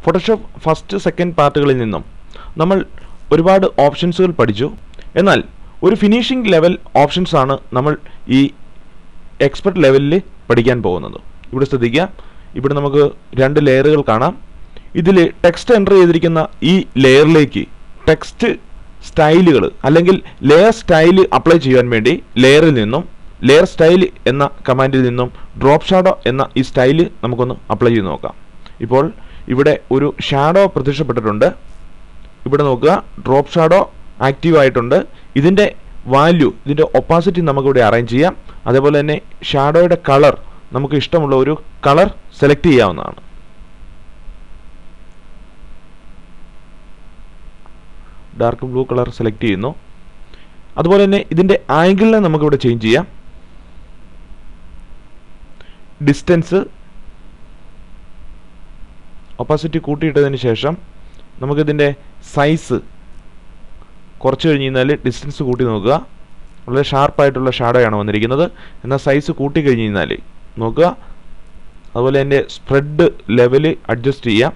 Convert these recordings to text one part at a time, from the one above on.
Photoshop first second പാർട്ടുകളിൽ നിന്നും നമ്മൾ ഒരുപാട് ഓപ്ഷൻസുകൾ പഠിച്ചു എന്നാൽ ഒരു ഫിനിഷിംഗ് ലെവൽ ഓപ്ഷൻസ് ആണ് നമ്മൾ ഈ എക്സ്പെർട്ട് ലെവലിൽ പഠിക്കാൻ പോകുന്നത് ഇവിടെ ശ്രദ്ധിക്കുക ഇവിടെ നമുക്ക് രണ്ട് ലെയറുകൾ കാണാം ഇതിൽ ടെക്സ്റ്റ് എൻ്റർ ചെയ്തിരിക്കുന്ന ഈ ലെയറിലേക്ക് ടെക്സ്റ്റ് സ്റ്റൈലുകൾ അല്ലെങ്കിൽ ലെയർ സ്റ്റൈൽ അപ്ലൈ ചെയ്യാൻ വേണ്ടി ലെയറിൽ നിന്നും ലെയർ സ്റ്റൈൽ എന്ന കമാൻഡിൽ നിന്നും ഡ്രോപ്പ് ഷാഡോ എന്ന ഈ സ്റ്റൈൽ നമുക്കൊന്ന് അപ്ലൈ ചെയ്ത് നോക്കാം ഇപ്പോൾ ഇവിടെ ഒരു ഷാഡോ പ്രത്യക്ഷപ്പെട്ടിട്ടുണ്ട് ഇവിടെ നോക്കുക ഡ്രോപ്പ് ഷാഡോ ആക്റ്റീവ് ആയിട്ടുണ്ട് ഇതിൻ്റെ വാല്യൂ ഇതിൻ്റെ ഒപ്പാസിറ്റി നമുക്കിവിടെ അറേഞ്ച് ചെയ്യാം അതേപോലെ തന്നെ ഷാഡോയുടെ കളർ നമുക്ക് ഇഷ്ടമുള്ള ഒരു കളർ സെലക്ട് ചെയ്യാവുന്നതാണ് ഡാർക്ക് ബ്ലൂ കളർ സെലക്ട് ചെയ്യുന്നു അതുപോലെ തന്നെ ഇതിൻ്റെ ആംഗിളിനെ നമുക്കിവിടെ ചേഞ്ച് ചെയ്യാം ഡിസ്റ്റൻസ് ഒപ്പാസിറ്റി കൂട്ടിയിട്ടതിന് ശേഷം നമുക്കിതിൻ്റെ സൈസ് കുറച്ച് കഴിഞ്ഞ് കഴിഞ്ഞാൽ ഡിസ്റ്റൻസ് കൂട്ടി നോക്കുക വളരെ ഷാർപ്പായിട്ടുള്ള ഷാഡോയാണ് വന്നിരിക്കുന്നത് എന്നാൽ സൈസ് കൂട്ടി കഴിഞ്ഞ് കഴിഞ്ഞാൽ നോക്കുക അതുപോലെ എൻ്റെ സ്പ്രെഡ് ലെവല് അഡ്ജസ്റ്റ് ചെയ്യാം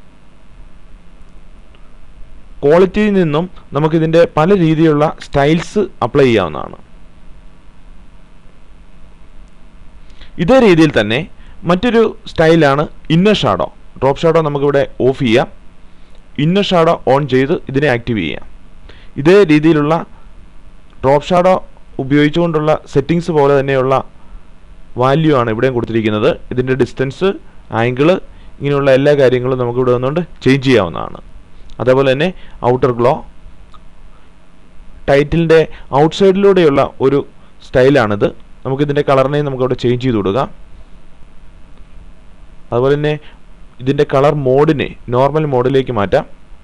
ക്വാളിറ്റിയിൽ നിന്നും നമുക്കിതിൻ്റെ പല രീതിയിലുള്ള സ്റ്റൈൽസ് അപ്ലൈ ചെയ്യാവുന്നതാണ് ഇതേ രീതിയിൽ തന്നെ മറ്റൊരു സ്റ്റൈലാണ് ഇന്നർ ഷാഡോ ഡ്രോപ്പ് ഷാഡോ നമുക്കിവിടെ ഓഫ് ചെയ്യാം ഇന്നർ ഷാഡോ ഓൺ ചെയ്ത് ഇതിനെ ആക്റ്റീവ് ചെയ്യാം ഇതേ രീതിയിലുള്ള ഡ്രോപ്പ് ഷാഡോ ഉപയോഗിച്ചുകൊണ്ടുള്ള സെറ്റിങ്സ് പോലെ തന്നെയുള്ള വാല്യൂ ആണ് ഇവിടെയും കൊടുത്തിരിക്കുന്നത് ഇതിൻ്റെ ഡിസ്റ്റൻസ് ആംഗിള് ഇങ്ങനെയുള്ള എല്ലാ കാര്യങ്ങളും നമുക്ക് ഇവിടെ വന്നുകൊണ്ട് ചേഞ്ച് ചെയ്യാവുന്നതാണ് അതേപോലെ തന്നെ ഔട്ടർ ഗ്ലോ ടൈറ്റിലിൻ്റെ ഔട്ട്സൈഡിലൂടെയുള്ള ഒരു സ്റ്റൈലാണിത് നമുക്കിതിൻ്റെ കളറിനെ നമുക്കവിടെ ചേഞ്ച് ചെയ്ത് കൊടുക്കാം അതുപോലെ തന്നെ ഇതിൻ്റെ കളർ മോഡിനെ നോർമൽ മോഡിലേക്ക് മാറ്റാം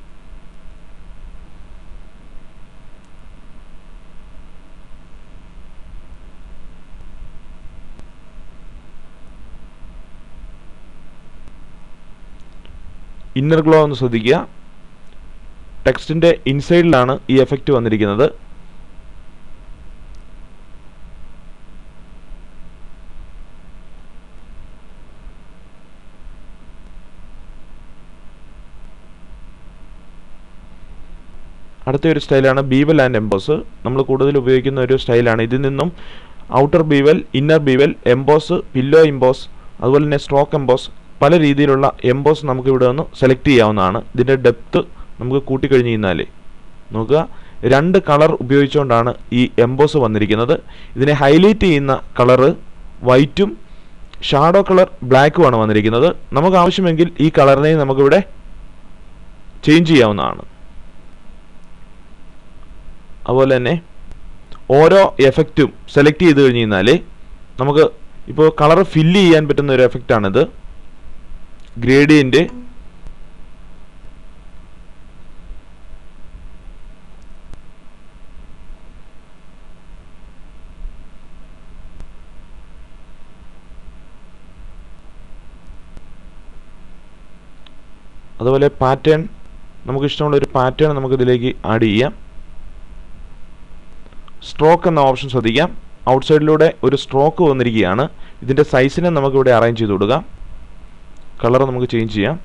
ഇന്നർ ഗ്ലോ ഒന്ന് ശ്രദ്ധിക്കുക ടെക്സ്റ്റിൻ്റെ ഇൻസൈഡിലാണ് ഈ എഫക്റ്റ് വന്നിരിക്കുന്നത് അടുത്ത ഒരു സ്റ്റൈലാണ് ബീവൽ ആൻഡ് എംബോസ് നമ്മൾ കൂടുതൽ ഉപയോഗിക്കുന്ന ഒരു സ്റ്റൈലാണ് ഇതിൽ നിന്നും outer bevel inner bevel emboss pillow emboss അതുപോലെ തന്നെ സ്ട്രോക്ക് എംബോസ് പല രീതിയിലുള്ള എംബോസ് നമുക്ക് ഇവിടെ നിന്ന് സെലക്ട് ചെയ്യാവുന്നതാണ് ഇതിൻ്റെ ഡെപ്ത്ത് നമുക്ക് കൂട്ടിക്കഴിഞ്ഞ് കഴിഞ്ഞാൽ നോക്കുക രണ്ട് കളർ ഉപയോഗിച്ചുകൊണ്ടാണ് ഈ എംബോസ് വന്നിരിക്കുന്നത് ഇതിനെ ഹൈലൈറ്റ് ചെയ്യുന്ന കളറ് വൈറ്റും ഷാഡോ കളർ ബ്ലാക്കുമാണ് വന്നിരിക്കുന്നത് നമുക്ക് ആവശ്യമെങ്കിൽ ഈ കളറിനെ നമുക്കിവിടെ ചേഞ്ച് ചെയ്യാവുന്നതാണ് അതുപോലെ തന്നെ ഓരോ എഫക്റ്റും സെലക്ട് ചെയ്ത് കഴിഞ്ഞ് കഴിഞ്ഞാൽ നമുക്ക് ഇപ്പോൾ കളർ ഫില്ല് ചെയ്യാൻ പറ്റുന്ന ഒരു എഫക്റ്റാണിത് ഗ്രേഡിയൻറ്റ് അതുപോലെ പാറ്റേൺ നമുക്ക് ഇഷ്ടമുള്ള ഒരു പാറ്റേൺ നമുക്ക് ഇതിലേക്ക് ആഡ് ചെയ്യാം സ്ട്രോക്ക് എന്ന ഓപ്ഷൻ ശ്രദ്ധിക്കാം ഔട്ട്സൈഡിലൂടെ ഒരു സ്ട്രോക്ക് വന്നിരിക്കുകയാണ് ഇതിൻ്റെ സൈസിനെ നമുക്കിവിടെ അറേഞ്ച് ചെയ്ത് കൊടുക്കാം കളർ നമുക്ക് ചേഞ്ച് ചെയ്യാം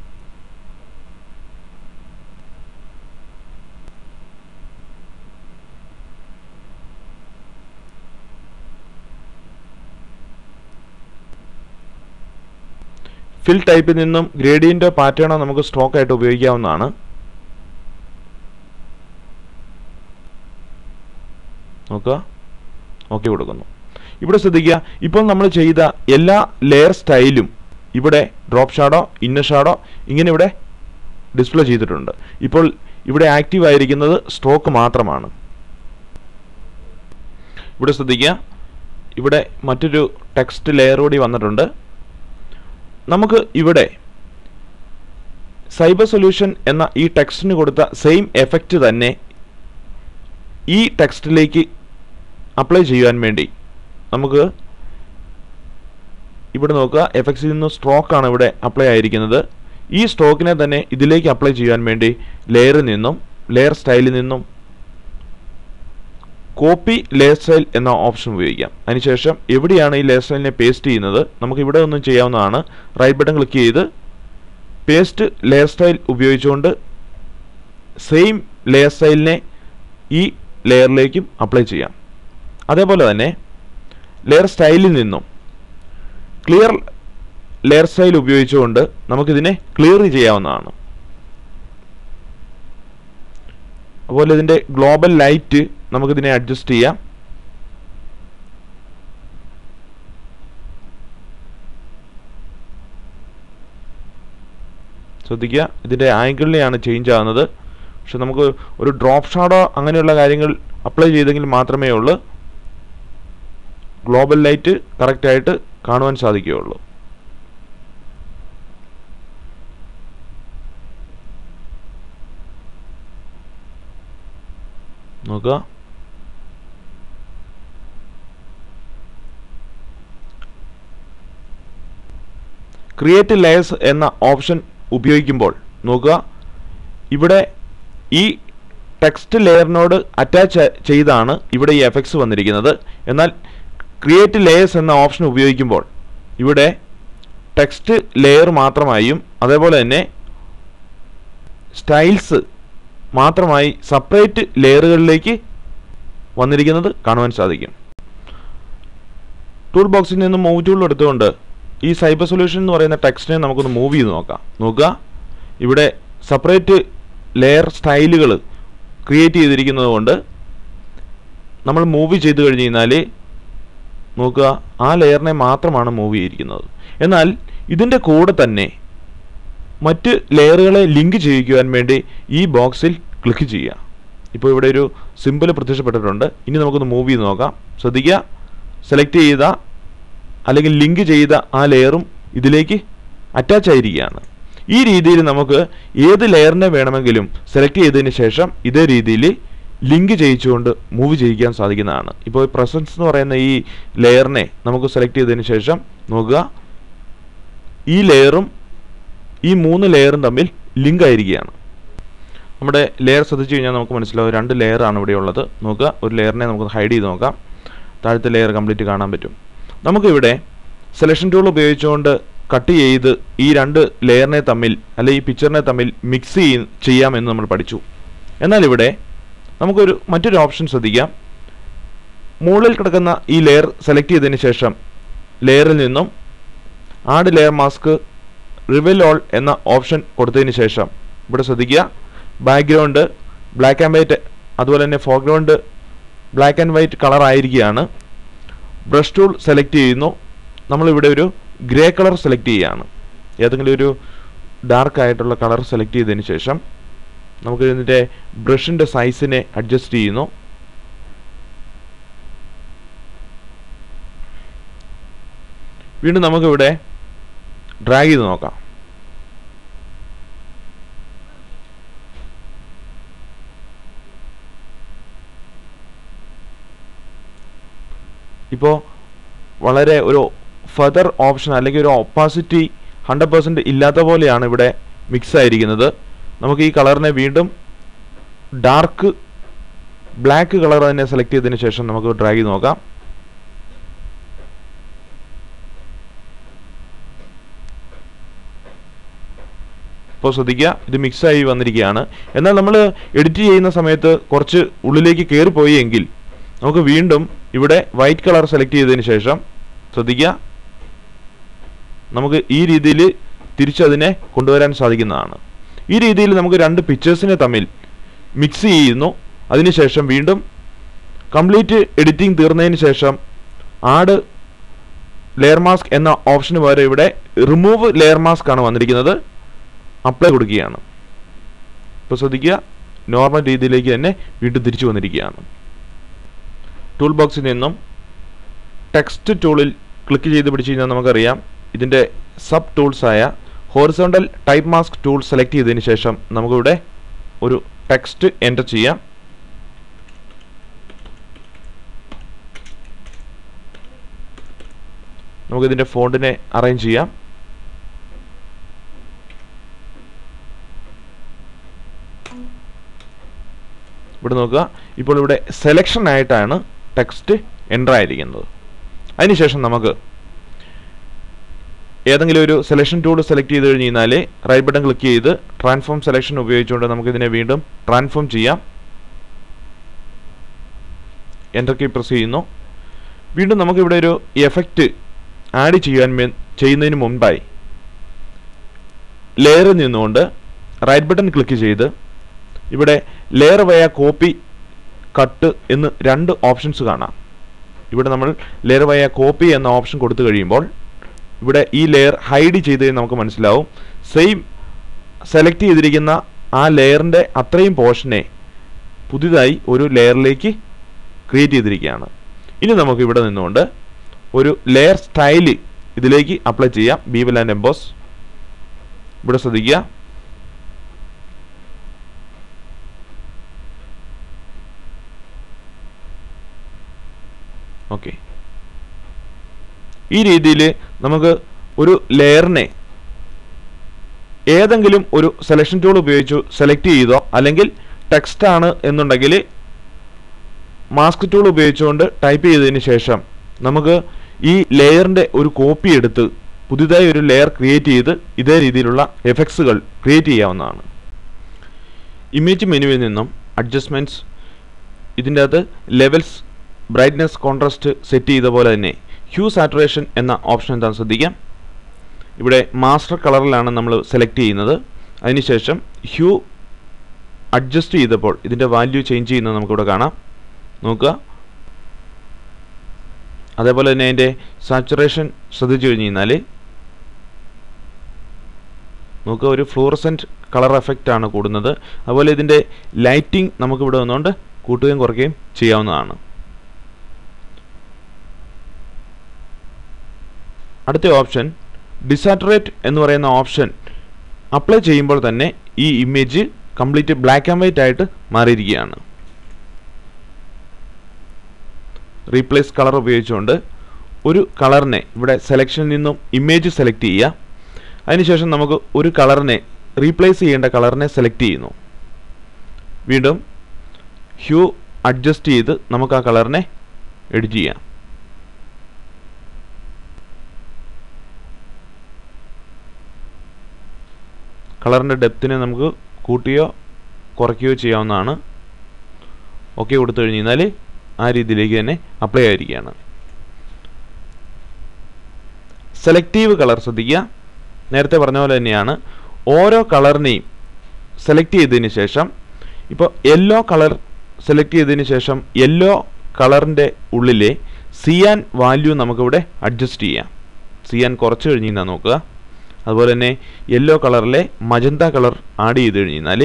ഫിൽ ടൈപ്പിൽ നിന്നും ഗ്രേഡിയൻ്റോ പാറ്റേണോ നമുക്ക് സ്ട്രോക്ക് ആയിട്ട് ഉപയോഗിക്കാവുന്നതാണ് നോക്കുക ഓക്കെ കൊടുക്കുന്നു ഇവിടെ ശ്രദ്ധിക്കുക ഇപ്പോൾ നമ്മൾ ചെയ്ത എല്ലാ ലെയർ സ്റ്റൈലും ഇവിടെ ഡ്രോപ്പ് ഷാഡോ ഇന്നർ ഷാഡോ ഇങ്ങനെ ഇവിടെ ഡിസ്പ്ലേ ചെയ്തിട്ടുണ്ട് ഇപ്പോൾ ഇവിടെ ആക്റ്റീവ് ആയിരിക്കുന്നത് സ്ട്രോക്ക് മാത്രമാണ് ഇവിടെ ശ്രദ്ധിക്കുക ഇവിടെ മറ്റൊരു ടെക്സ്റ്റ് ലെയർ കൂടി വന്നിട്ടുണ്ട് നമുക്ക് ഇവിടെ സൈബർ സൊല്യൂഷൻ എന്ന ഈ ടെക്സ്റ്റിന് കൊടുത്ത സെയിം എഫക്റ്റ് തന്നെ ഈ ടെക്സ്റ്റിലേക്ക് അപ്ലൈ ചെയ്യാൻ വേണ്ടി നമുക്ക് ഇവിടെ നോക്കുക എഫക്ട്സിൽ നിന്ന് സ്ട്രോക്കാണ് ഇവിടെ അപ്ലൈ ആയിരിക്കുന്നത് ഈ സ്ട്രോക്കിനെ തന്നെ ഇതിലേക്ക് അപ്ലൈ ചെയ്യാൻ വേണ്ടി ലെയറിൽ നിന്നും ലെയർ സ്റ്റൈലിൽ നിന്നും കോപ്പി ലെയർ സ്റ്റൈൽ എന്ന ഓപ്ഷൻ ഉപയോഗിക്കാം അതിനുശേഷം എവിടെയാണ് ഈ ലെയർ സ്റ്റൈലിനെ പേസ്റ്റ് ചെയ്യുന്നത് നമുക്ക് ഇവിടെ ഒന്നും ചെയ്യാവുന്നതാണ് റൈറ്റ് ബട്ടൺ ക്ലിക്ക് ചെയ്ത് പേസ്റ്റ് ലെയർ സ്റ്റൈൽ ഉപയോഗിച്ചുകൊണ്ട് സെയിം ലെയർ സ്റ്റൈലിനെ ഈ ലെയറിലേക്കും അപ്ലൈ ചെയ്യാം അതേപോലെ തന്നെ ലെയർ സ്റ്റൈലിൽ നിന്നും ക്ലിയർ ലെയർ സ്റ്റൈൽ ഉപയോഗിച്ചുകൊണ്ട് നമുക്കിതിനെ ക്ലിയർ ചെയ്യാവുന്നതാണ് അതുപോലെ ഇതിൻ്റെ ഗ്ലോബൽ ലൈറ്റ് നമുക്കിതിനെ അഡ്ജസ്റ്റ് ചെയ്യാം ശ്രദ്ധിക്കുക ഇതിൻ്റെ ആംഗിളിനെയാണ് ചേഞ്ച് ആകുന്നത് പക്ഷെ നമുക്ക് ഒരു ഡ്രോപ്പ് ഷാഡോ അങ്ങനെയുള്ള കാര്യങ്ങൾ അപ്ലൈ ചെയ്തെങ്കിൽ മാത്രമേ ഉള്ളൂ ഗ്ലോബൽ ലൈറ്റ് കറക്റ്റായിട്ട് കാണുവാൻ സാധിക്കുകയുള്ളൂ നോക്കുക ക്രിയേറ്റ് ലെയേഴ്സ് എന്ന ഓപ്ഷൻ ഉപയോഗിക്കുമ്പോൾ നോക്കുക ഇവിടെ ഈ ടെക്സ്റ്റ് ലെയറിനോട് അറ്റാച്ച് ചെയ്താണ് ഇവിടെ ഈ എഫക്ട്സ് വന്നിരിക്കുന്നത് എന്നാൽ ക്രിയേറ്റ് ലെയേഴ്സ് എന്ന ഓപ്ഷൻ ഉപയോഗിക്കുമ്പോൾ ഇവിടെ ടെക്സ്റ്റ് ലെയർ മാത്രമായും അതേപോലെ തന്നെ സ്റ്റൈൽസ് മാത്രമായി സെപ്പറേറ്റ് ലെയറുകളിലേക്ക് വന്നിരിക്കുന്നത് കാണുവാൻ സാധിക്കും ടൂൾ ബോക്സിൽ നിന്ന് മൂവ് ടൂൾ എടുത്തുകൊണ്ട് ഈ സൈബർ സൊല്യൂഷൻ എന്ന് പറയുന്ന ടെക്സ്റ്റിനെ നമുക്കൊന്ന് മൂവ് ചെയ്ത് നോക്കാം നോക്കുക ഇവിടെ സെപ്പറേറ്റ് ലെയർ സ്റ്റൈലുകൾ ക്രിയേറ്റ് ചെയ്തിരിക്കുന്നത് കൊണ്ട് നമ്മൾ മൂവ് ചെയ്ത് കഴിഞ്ഞ് കഴിഞ്ഞാൽ നോക്കുക ആ ലെയറിനെ മാത്രമാണ് മൂവ് ചെയ്തിരിക്കുന്നത് എന്നാൽ ഇതിൻ്റെ കൂടെ തന്നെ മറ്റ് ലെയറുകളെ ലിങ്ക് ചെയ്യിക്കുവാൻ വേണ്ടി ഈ ബോക്സിൽ ക്ലിക്ക് ചെയ്യുക ഇപ്പോൾ ഇവിടെ ഒരു സിമ്പിൾ പ്രത്യക്ഷപ്പെട്ടിട്ടുണ്ട് ഇനി നമുക്കൊന്ന് മൂവ് ചെയ്ത് നോക്കാം ശ്രദ്ധിക്കുക സെലക്ട് ചെയ്ത അല്ലെങ്കിൽ ലിങ്ക് ചെയ്ത ആ ലെയറും ഇതിലേക്ക് അറ്റാച്ച് ആയിരിക്കുകയാണ് ഈ രീതിയിൽ നമുക്ക് ഏത് ലെയറിനെ വേണമെങ്കിലും സെലക്ട് ചെയ്തതിന് ശേഷം ഇതേ രീതിയിൽ ലിങ്ക് ചെയ്യിച്ചുകൊണ്ട് മൂവ് ചെയ്യിക്കാൻ സാധിക്കുന്നതാണ് ഇപ്പോൾ പ്രസൻസ് എന്ന് പറയുന്ന ഈ ലെയറിനെ നമുക്ക് സെലക്ട് ചെയ്തതിന് ശേഷം നോക്കുക ഈ ലെയറും ഈ മൂന്ന് ലെയറും തമ്മിൽ ലിങ്ക് ആയിരിക്കുകയാണ് നമ്മുടെ ലെയർ ശ്രദ്ധിച്ചു കഴിഞ്ഞാൽ നമുക്ക് മനസ്സിലാവും രണ്ട് ലെയറാണ് ഇവിടെ ഉള്ളത് നോക്കുക ഒരു ലെയറിനെ നമുക്ക് ഹൈഡ് ചെയ്ത് നോക്കാം താഴത്തെ ലെയർ കംപ്ലീറ്റ് കാണാൻ പറ്റും നമുക്കിവിടെ സെലക്ഷൻ ടൂൾ ഉപയോഗിച്ചുകൊണ്ട് കട്ട് ചെയ്ത് ഈ രണ്ട് ലെയറിനെ തമ്മിൽ അല്ലെ ഈ പിക്ചറിനെ തമ്മിൽ മിക്സ് ചെയ്യ ചെയ്യാമെന്ന് നമ്മൾ പഠിച്ചു എന്നാൽ ഇവിടെ നമുക്കൊരു മറ്റൊരു ഓപ്ഷൻ ശ്രദ്ധിക്കാം മുകളിൽ കിടക്കുന്ന ഈ ലെയർ സെലക്ട് ചെയ്തതിന് ശേഷം ലെയറിൽ നിന്നും add layer mask reveal all എന്ന ഓപ്ഷൻ കൊടുത്തതിന് ശേഷം ഇവിടെ ശ്രദ്ധിക്കുക ബാക്ക്ഗ്രൗണ്ട് ബ്ലാക്ക് ആൻഡ് വൈറ്റ് അതുപോലെ തന്നെ foreground black and white colour ആയിരിക്കുകയാണ് ബ്രഷ് ടൂൾ സെലക്ട് ചെയ്യുന്നു നമ്മളിവിടെ ഒരു ഗ്രേ കളർ സെലക്ട് ചെയ്യുകയാണ് ഏതെങ്കിലും ഒരു ഡാർക്ക് ആയിട്ടുള്ള കളർ സെലക്ട് ചെയ്തതിന് ശേഷം നമുക്ക് ഇതിൻ്റെ ബ്രഷിൻ്റെ സൈസിനെ അഡ്ജസ്റ്റ് ചെയ്യുന്നു വീണ്ടും നമുക്കിവിടെ ഡ്രാഗ് ചെയ്ത് നോക്കാം ഇപ്പോൾ വളരെ ഒരു ഫെദർ ഓപ്ഷൻ അല്ലെങ്കിൽ ഒരു ഒപ്പാസിറ്റി ഹൺഡ്രഡ് പെർസെൻറ്റ് ഇല്ലാത്ത പോലെയാണ് ഇവിടെ മിക്സ് ആയിരിക്കുന്നത് നമുക്ക് ഈ കളറിനെ വീണ്ടും ഡാർക്ക് ബ്ലാക്ക് കളർ തന്നെ സെലക്ട് ചെയ്തതിന് ശേഷം നമുക്ക് ഡ്രാഗ് ചെയ്ത് നോക്കാം ഇപ്പോൾ ശ്രദ്ധിക്കുക ഇത് മിക്സായി വന്നിരിക്കുകയാണ് എന്നാൽ നമ്മൾ എഡിറ്റ് ചെയ്യുന്ന സമയത്ത് കുറച്ച് ഉള്ളിലേക്ക് കയറിപ്പോയി എങ്കിൽ നമുക്ക് വീണ്ടും ഇവിടെ വൈറ്റ് കളർ സെലക്ട് ചെയ്തതിന് ശേഷം ശ്രദ്ധിക്കുക നമുക്ക് ഈ രീതിയിൽ തിരിച്ചതിനെ കൊണ്ടുവരാൻ സാധിക്കുന്നതാണ് ഈ രീതിയിൽ നമുക്ക് രണ്ട് പിക്ചേഴ്സിനെ തമ്മിൽ മിക്സ് ചെയ്യുന്നു അതിനുശേഷം വീണ്ടും കംപ്ലീറ്റ് എഡിറ്റിംഗ് തീർന്നതിന് ശേഷം ആഡ് ലെയർ മാസ്ക് എന്ന ഓപ്ഷന് പകരം ഇവിടെ റിമൂവ് ലെയർ മാസ്ക് ആണ് വന്നിരിക്കുന്നത് അപ്ലൈ കൊടുക്കുകയാണ് ഇപ്പോൾ ശ്രദ്ധിക്കുക നോർമൽ രീതിയിലേക്ക് തന്നെ വീണ്ടും തിരിച്ചു വന്നിരിക്കുകയാണ് ടൂൾ ബോക്സിൽ നിന്നും ടെക്സ്റ്റ് ടൂളിൽ ക്ലിക്ക് ചെയ്ത് പിടിച്ച് കഴിഞ്ഞാൽ നമുക്കറിയാം ഇതിൻ്റെ സബ് ടൂൾസായ horizontal type mask tool select ചെയ്തതിന് ശേഷം നമുക്കിവിടെ ഒരു ടെക്സ്റ്റ് എൻ്റർ ചെയ്യാം നമുക്കിതിൻ്റെ ഫോണ്ടിനെ അറേഞ്ച് ചെയ്യാം ഇവിടെ നോക്കുക ഇപ്പോൾ ഇവിടെ സെലക്ഷൻ ആയിട്ടാണ് ടെക്സ്റ്റ് എൻ്റർ ആയിരിക്കുന്നത് അതിനുശേഷം നമുക്ക് ഏതെങ്കിലും ഒരു സെലക്ഷൻ ടൂൾ സെലക്ട് ചെയ്ത് കഴിഞ്ഞ് കഴിഞ്ഞാൽ റൈറ്റ് ബട്ടൺ ക്ലിക്ക് ചെയ്ത് ട്രാൻസ്ഫോം സെലക്ഷൻ ഉപയോഗിച്ചുകൊണ്ട് നമുക്കിതിനെ വീണ്ടും ട്രാൻസ്ഫോം ചെയ്യാം എൻ്റർ കീ പ്രസ് ചെയ്യുന്നു വീണ്ടും നമുക്കിവിടെ ഒരു എഫക്റ്റ് ആഡ് ചെയ്യാൻ മേ- ചെയ്യുന്നതിന് മുൻപായി ലെയറിൽ നിന്നുകൊണ്ട് റൈറ്റ് ബട്ടൺ ക്ലിക്ക് ചെയ്ത് ഇവിടെ ലെയർ വയ കോപ്പി കട്ട് എന്ന് രണ്ട് ഓപ്ഷൻസ് കാണാം ഇവിടെ നമ്മൾ ലെയർ വയ കോപ്പി എന്ന ഓപ്ഷൻ കൊടുത്തു കഴിയുമ്പോൾ ഇവിടെ ഈ ലെയർ ഹൈഡ് ചെയ്ത് കഴിഞ്ഞാൽ നമുക്ക് മനസ്സിലാവും സെയിം സെലക്ട് ചെയ്തിരിക്കുന്ന ആ ലെയറിൻ്റെ അത്രയും പോർഷനെ പുതിയതായി ഒരു ലെയറിലേക്ക് ക്രിയേറ്റ് ചെയ്തിരിക്കുകയാണ് ഇനി നമുക്ക് ഇവിടെ നിന്നുകൊണ്ട് ഒരു ലെയർ സ്റ്റൈല് ഇതിലേക്ക് അപ്ലൈ ചെയ്യാം ബീവൽ ആൻഡ് എംബോസ് ഇവിടെ ശ്രദ്ധിക്കുക ഓക്കെ ഈ രീതിയിൽ നമുക്ക് ഒരു ലെയറിനെ ഏതെങ്കിലും ഒരു സെലക്ഷൻ ടൂൾ ഉപയോഗിച്ച് സെലക്ട് ചെയ്തോ അല്ലെങ്കിൽ ടെക്സ്റ്റ് ആണ് എന്നുണ്ടെങ്കിൽ മാസ്ക് ടൂൾ ഉപയോഗിച്ചുകൊണ്ട് ടൈപ്പ് ചെയ്തതിന് ശേഷം നമുക്ക് ഈ ലെയറിൻ്റെ ഒരു കോപ്പി എടുത്ത് പുതിയതായി ഒരു ലെയർ ക്രിയേറ്റ് ചെയ്ത് ഇതേ രീതിയിലുള്ള എഫക്ട്സുകൾ ക്രിയേറ്റ് ചെയ്യാവുന്നതാണ് ഇമേജ് മെനുവിൽ നിന്നും അഡ്ജസ്റ്റ്മെൻറ്റ്സ് ഇതിൻ്റെ അകത്ത് ലെവൽസ് ബ്രൈറ്റ്നെസ് കോൺട്രാസ്റ്റ് സെറ്റ് ചെയ്ത പോലെ തന്നെ ഹ്യൂ സാറ്റുറേഷൻ എന്ന ഓപ്ഷൻ എന്താണെന്ന് ശ്രദ്ധിക്കാം ഇവിടെ മാസ്റ്റർ കളറിലാണ് നമ്മൾ സെലക്ട് ചെയ്യുന്നത് അതിനുശേഷം ഹ്യൂ അഡ്ജസ്റ്റ് ചെയ്തപ്പോൾ ഇതിൻ്റെ വാല്യൂ ചേഞ്ച് ചെയ്യുന്നത് നമുക്കിവിടെ കാണാം നോക്കുക അതേപോലെ തന്നെ അതിൻ്റെ സാച്ചുറേഷൻ ശ്രദ്ധിച്ചു കഴിഞ്ഞ് കഴിഞ്ഞാൽ നോക്കുക ഒരു ഫ്ലൂറസെൻറ്റ് കളർ എഫക്റ്റ് ആണ് കൂടുന്നത് അതുപോലെ ഇതിൻ്റെ ലൈറ്റിംഗ് നമുക്കിവിടെ വന്നുകൊണ്ട് കൂട്ടുകയും കുറയ്ക്കുകയും ചെയ്യാവുന്നതാണ് അടുത്ത ഓപ്ഷൻ ഡിസാറ്റുറേറ്റ് എന്ന് പറയുന്ന ഓപ്ഷൻ അപ്ലൈ ചെയ്യുമ്പോൾ തന്നെ ഈ image complete black and white ആയിട്ട് മാറിയിരിക്കുകയാണ് റീപ്ലേസ് കളർ ഉപയോഗിച്ചുകൊണ്ട് ഒരു കളറിനെ ഇവിടെ സെലക്ഷനിൽ നിന്നും ഇമേജ് സെലക്ട് ചെയ്യുക അതിനുശേഷം നമുക്ക് ഒരു കളറിനെ റീപ്ലേസ് ചെയ്യേണ്ട കളറിനെ സെലക്ട് ചെയ്യുന്നു വീണ്ടും ഹ്യൂ അഡ്ജസ്റ്റ് ചെയ്ത് നമുക്ക് ആ കളറിനെ എഡിറ്റ് ചെയ്യാം കളറിൻ്റെ ഡെപ്തിനെ നമുക്ക് കൂട്ടുകയോ കുറയ്ക്കുകയോ ചെയ്യാവുന്നതാണ് ഓക്കെ കൊടുത്തു കഴിഞ്ഞ് കഴിഞ്ഞാൽ ആ രീതിയിലേക്ക് തന്നെ അപ്ലൈ ആയിരിക്കുകയാണ് സെലക്റ്റീവ് കളർ ശ്രദ്ധിക്കുക നേരത്തെ പറഞ്ഞ പോലെ തന്നെയാണ് ഓരോ കളറിനെയും സെലക്ട് ചെയ്തതിന് ശേഷം ഇപ്പോൾ യെല്ലോ കളർ സെലക്ട് ചെയ്തതിന് ശേഷം യെല്ലോ കളറിൻ്റെ ഉള്ളിലെ സിയാൻ വാല്യൂ നമുക്കിവിടെ അഡ്ജസ്റ്റ് ചെയ്യാം സിയാൻ കുറച്ച് കഴിഞ്ഞ് കഴിഞ്ഞാൽ നോക്കുക അതുപോലെ തന്നെ യെല്ലോ കളറിലെ മജന്ത കളർ ആഡ് ചെയ്ത് കഴിഞ്ഞ് കഴിഞ്ഞാൽ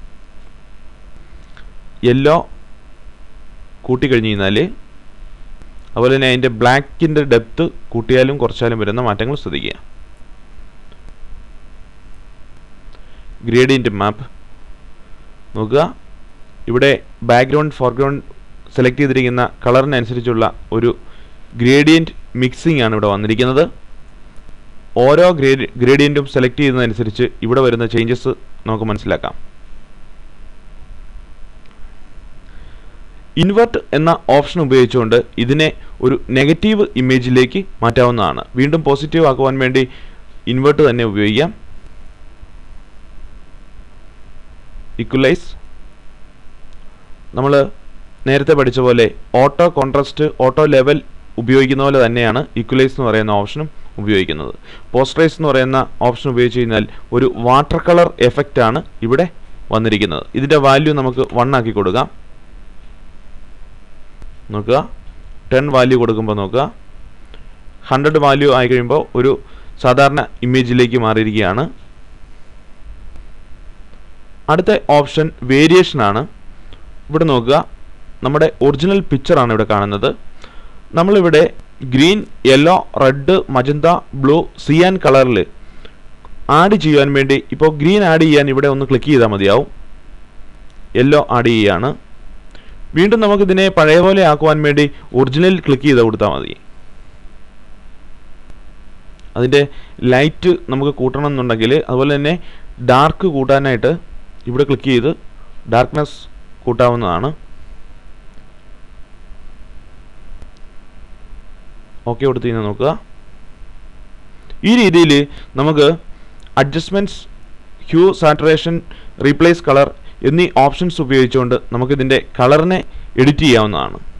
യെല്ലോ കൂട്ടിക്കഴിഞ്ഞ് കഴിഞ്ഞാൽ അതുപോലെ തന്നെ അതിൻ്റെ ബ്ലാക്കിൻ്റെ ഡെപ്ത് കൂട്ടിയാലും കുറച്ചാലും വരുന്ന മാറ്റങ്ങൾ ശ്രദ്ധിക്കുക ഗ്രേഡിയൻറ്റ് മാപ്പ് നോക്കുക ഇവിടെ ബാക്ക്ഗ്രൗണ്ട് ഫോർഗ്രൗണ്ട് സെലക്ട് ചെയ്തിരിക്കുന്ന കളറിനനുസരിച്ചുള്ള ഒരു ഗ്രേഡിയൻറ്റ് മിക്സിംഗ് ആണ് ഇവിടെ വന്നിരിക്കുന്നത് ഓരോ ഗ്രേഡി ഗ്രേഡിയൻറ്റും സെലക്ട് ചെയ്യുന്നതനുസരിച്ച് ഇവിടെ വരുന്ന ചേഞ്ചസ് നമുക്ക് മനസ്സിലാക്കാം ഇൻവെർട്ട് എന്ന ഓപ്ഷൻ ഉപയോഗിച്ചുകൊണ്ട് ഇതിനെ ഒരു നെഗറ്റീവ് ഇമേജിലേക്ക് മാറ്റാവുന്നതാണ് വീണ്ടും പോസിറ്റീവ് ആക്കുവാൻ വേണ്ടി ഇൻവെർട്ട് തന്നെ ഉപയോഗിക്കാം ഇക്വലൈസ് നമ്മൾ നേരത്തെ പഠിച്ച പോലെ ഓട്ടോ കോൺട്രാസ്റ്റ് ഓട്ടോ ലെവൽ ഉപയോഗിക്കുന്ന പോലെ തന്നെയാണ് ഇക്വലൈസ് എന്ന് പറയുന്ന ഓപ്ഷനും ഉപയോഗിക്കുന്നത് പോസ്റ്ററൈസ് എന്ന് പറയുന്ന ഓപ്ഷൻ ഉപയോഗിച്ച് കഴിഞ്ഞാൽ ഒരു വാട്ടർ കളർ എഫക്റ്റ് ആണ് ഇവിടെ വന്നിരിക്കുന്നത് ഇതിൻ്റെ വാല്യൂ നമുക്ക് വൺ ആക്കി കൊടുക്കാം നോക്കുക ടെൻ വാല്യൂ കൊടുക്കുമ്പോൾ നോക്കുക ഹൺഡ്രഡ് വാല്യൂ ആയി കഴിയുമ്പോൾ ഒരു സാധാരണ ഇമേജിലേക്ക് മാറിയിരിക്കുകയാണ് അടുത്ത ഓപ്ഷൻ വേരിയേഷൻ ആണ് ഇവിടെ നോക്കുക നമ്മുടെ ഒറിജിനൽ പിക്ചറാണ് ഇവിടെ കാണുന്നത് നമ്മളിവിടെ green yellow red magenta blue cyan കളറിൽ ആഡ് ചെയ്യാൻ വേണ്ടി ഇപ്പോൾ ഗ്രീൻ ആഡ് ചെയ്യാൻ ഇവിടെ ഒന്ന് ക്ലിക്ക് ചെയ്താൽ മതിയാവും യെല്ലോ ആഡ് ചെയ്യുകയാണ് വീണ്ടും നമുക്കിതിനെ പഴയ പോലെ ആക്കുവാൻ വേണ്ടി ഒറിജിനൽ ക്ലിക്ക് ചെയ്ത് കൊടുത്താൽ മതി അതിൻ്റെ ലൈറ്റ് നമുക്ക് കൂട്ടണം എന്നുണ്ടെങ്കിൽ അതുപോലെ തന്നെ ഡാർക്ക് കൂട്ടാനായിട്ട് ഇവിടെ ക്ലിക്ക് ചെയ്ത് ഡാർക്ക്നെസ് കൂട്ടാവുന്നതാണ് ഓക്കെ കൊടുത്ത് കഴിഞ്ഞാൽ നോക്കുക ഈ രീതിയിൽ നമുക്ക് adjustments hue saturation replace colour എന്നീ ഓപ്ഷൻസ് ഉപയോഗിച്ചുകൊണ്ട് നമുക്കിതിൻ്റെ കളറിനെ എഡിറ്റ് ചെയ്യാവുന്നതാണ്